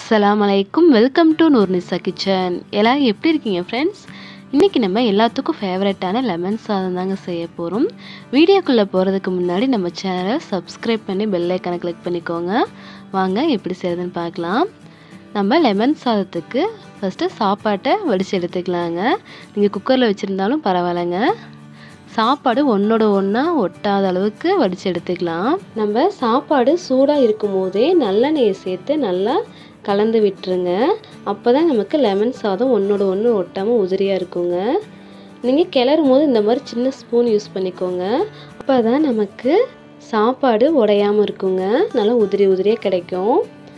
அஸ்ஸலாமு அலைக்கும் welcome to Noornisa kitchen எல்லோரும் எப்படி இருக்கீங்க ஃப்ரெண்ட்ஸ் இன்றைக்கி நம்ம எல்லாத்துக்கும் ஃபேவரட்டான லெமன் சாதம் தாங்க செய்ய போகிறோம் வீடியோக்குள்ளே போகிறதுக்கு முன்னாடி நம்ம சேனலை சப்ஸ்கிரைப் பண்ணி பெல் ஐக்கானை கிளிக் பண்ணிக்கோங்க வாங்க எப்படி செய்யறதுன்னு பார்க்கலாம் நம்ம லெமன் சாதத்துக்கு ஃபஸ்ட்டு சாப்பாட்டை வடித்து எடுத்துக்கலாங்க நீங்கள் குக்கரில் வச்சுருந்தாலும் பரவாயில்லைங்க சாப்பாடு ஒன்றோட ஒன்றா ஒட்டாத அளவுக்கு வடித்து எடுத்துக்கலாம் நம்ம சாப்பாடு சூடாக இருக்கும் போதே நல்லெண்ணெயை சேர்த்து நல்லா கலந்து விட்டுருங்க அப்போ தான் நமக்கு லெமன் சாதம் ஒன்றோட ஒன்று ஒட்டாமல் உதிரியாக இருக்குங்க நீங்கள் கிளறும் போது இந்த மாதிரி சின்ன ஸ்பூன் யூஸ் பண்ணிக்கோங்க அப்போ தான் நமக்கு சாப்பாடு உடையாமல் இருக்குங்க நல்லா உதிரி உதிரியாக கிடைக்கும்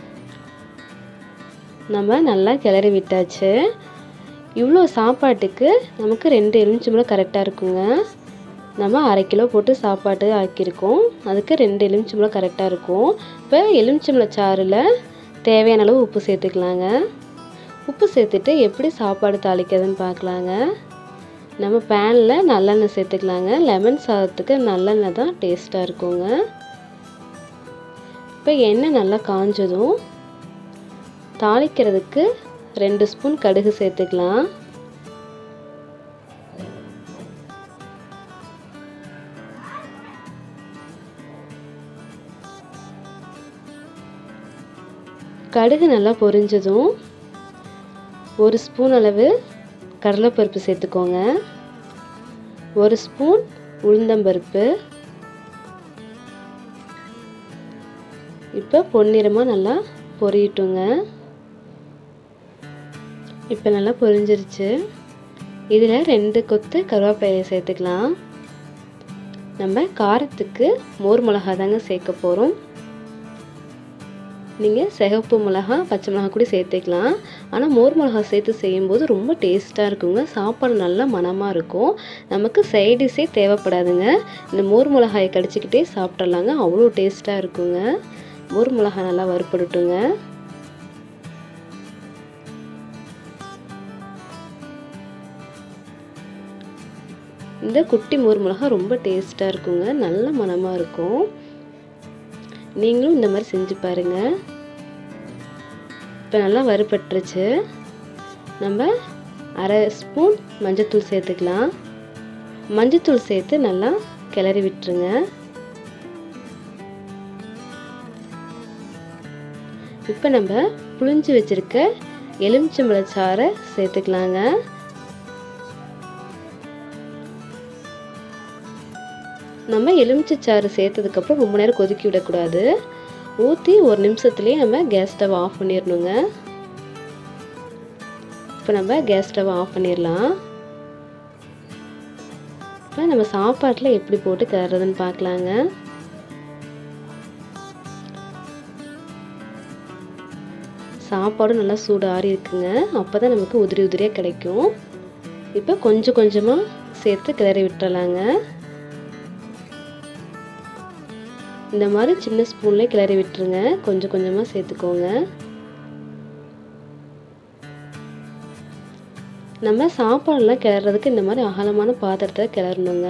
நம்ம நல்லா கிளறி விட்டாச்சு இவ்வளோ சாப்பாட்டுக்கு நமக்கு ரெண்டு எலுமிச்சம்பழம் கரெக்டாக இருக்குங்க நம்ம அரை கிலோ போட்டு சாப்பாடு ஆக்கியிருக்கோம் அதுக்கு ரெண்டு எலுமிச்சம்பழம் கரெக்டாக இருக்கும் இப்போ எலுமிச்சம்பழ சாறில் தேவையான அளவு உப்பு சேர்த்துக்கலாங்க உப்பு சேர்த்துட்டு எப்படி சாப்பாடு தாளிக்கிறதுன்னு பார்க்கலாங்க நம்ம பேனில் நல்லெண்ணெய் சேர்த்துக்கலாங்க லெமன் சாதத்துக்கு நல்லெண்ணெய் தான் டேஸ்ட்டாக இருக்குங்க இப்போ எண்ணெய் நல்லா காஞ்சதும் தாளிக்கிறதுக்கு ரெண்டு ஸ்பூன் கடுகு சேர்த்துக்கலாம் கடுகு நல்லா பொரிஞ்சதும் ஒரு ஸ்பூன் அளவு கடலைப்பருப்பு சேர்த்துக்கோங்க ஒரு ஸ்பூன் உளுந்தம்பருப்பு இப்போ பொன்னிறமாக நல்லா பொரியட்டுங்க இப்போ நல்லா பொரிஞ்சிருச்சு இதில் ரெண்டு கொத்து கருவேப்பிலையை சேர்த்துக்கலாம் நம்ம காரத்துக்கு மோர் மிளகா தாங்க சேர்க்க போகிறோம் நீங்கள் சிகப்பு மிளகா பச்சை மிளகா கூட சேர்த்துக்கலாம் ஆனால் மோர் மிளகா சேர்த்து செய்யும்போது ரொம்ப டேஸ்ட்டாக இருக்குங்க சாப்பாடு நல்லா மனமாக இருக்கும் நமக்கு சைடிஷே தேவைப்படாதுங்க இந்த மோர் மிளகாயை கடிச்சிக்கிட்டே சாப்பிட்றலாங்க அவ்வளோ டேஸ்ட்டாக இருக்குங்க மோர் மிளகா நல்லா வறுப்படுட்டுங்க இந்த குட்டி மோர் மிளகா ரொம்ப டேஸ்ட்டாக இருக்குங்க நல்ல மனமாக இருக்கும் நீங்களும் இந்த மாதிரி செஞ்சு பாருங்கள் இப்போ நல்லா வறுபட்டுருச்சு நம்ம அரை ஸ்பூன் மஞ்சத்தூள் சேர்த்துக்கலாம் மஞ்சத்தூள் சேர்த்து நல்லா கிளறி விட்டுருங்க இப்போ நம்ம புளிஞ்சு வச்சுருக்க எலுமிச்சம்பழச்சாறை சேர்த்துக்கலாங்க நம்ம எலுமிச்சைச்சாறு சேர்த்ததுக்கப்புறம் ரொம்ப நேரம் கொதிக்கி விடக்கூடாது ஊற்றி ஒரு நிமிஷத்துலேயே நம்ம கேஸ் ஸ்டவ் ஆஃப் பண்ணிடணுங்க இப்போ நம்ம கேஸ் ஸ்டவ் ஆஃப் பண்ணிடலாம் இப்போ நம்ம சாப்பாட்டில் எப்படி போட்டு கிளறதுன்னு பார்க்கலாங்க சாப்பாடும் நல்லா சூடு ஆறி இருக்குங்க அப்போ தான் நமக்கு உதிரி உதிரியாக கிடைக்கும் இப்போ கொஞ்சம் கொஞ்சமாக சேர்த்து கிளறி விட்டுறலாங்க இந்த மாதிரி சின்ன ஸ்பூன்லேயே கிளறி விட்டுருங்க கொஞ்சம் கொஞ்சமாக சேர்த்துக்கோங்க நம்ம சாப்பாடெல்லாம் கிளறதுக்கு இந்த மாதிரி அகலமான பாத்திரத்தை கிளறணுங்க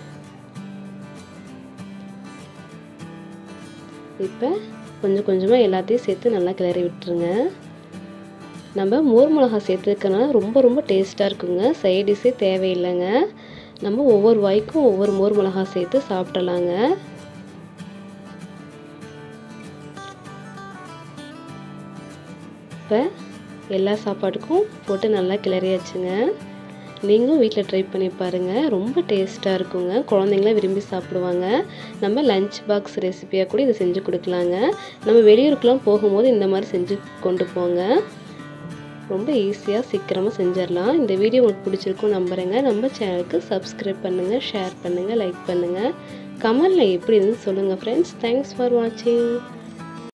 இப்போ கொஞ்சம் கொஞ்சமாக எல்லாத்தையும் சேர்த்து நல்லா கிளறி விட்டுருங்க நம்ம மோர் மிளகா சேர்த்துருக்கனால ரொம்ப ரொம்ப டேஸ்ட்டாக இருக்குங்க சைடிஷே தேவையில்லைங்க நம்ம ஒவ்வொரு வாய்க்கும் ஒவ்வொரு மோர் மிளகா சேர்த்து சாப்பிடலாங்க இப்போ எல்லா சாப்பாட்டுக்கும் போட்டு நல்லா கிளறியாச்சுங்க நீங்களும் வீட்டில் ட்ரை பண்ணி பாருங்கள் ரொம்ப டேஸ்ட்டாக இருக்குங்க குழந்தைங்களாம் விரும்பி சாப்பிடுவாங்க நம்ம லஞ்ச் பாக்ஸ் ரெசிபியாக கூட இதை செஞ்சு கொடுக்கலாங்க நம்ம வெளியூருக்குலாம் போகும்போது இந்த மாதிரி செஞ்சு கொண்டு போங்க ரொம்ப ஈஸியாக சீக்கிரமாக செஞ்சிடலாம் இந்த வீடியோ உங்களுக்கு பிடிச்சிருக்கும் நம்புகிறேங்க நம்ம சேனலுக்கு சப்ஸ்கிரைப் பண்ணுங்கள் ஷேர் பண்ணுங்கள் லைக் பண்ணுங்கள் கமெண்டில் எப்படி இருந்து சொல்லுங்கள் ஃப்ரெண்ட்ஸ் தேங்க்ஸ் ஃபார் வாட்சிங்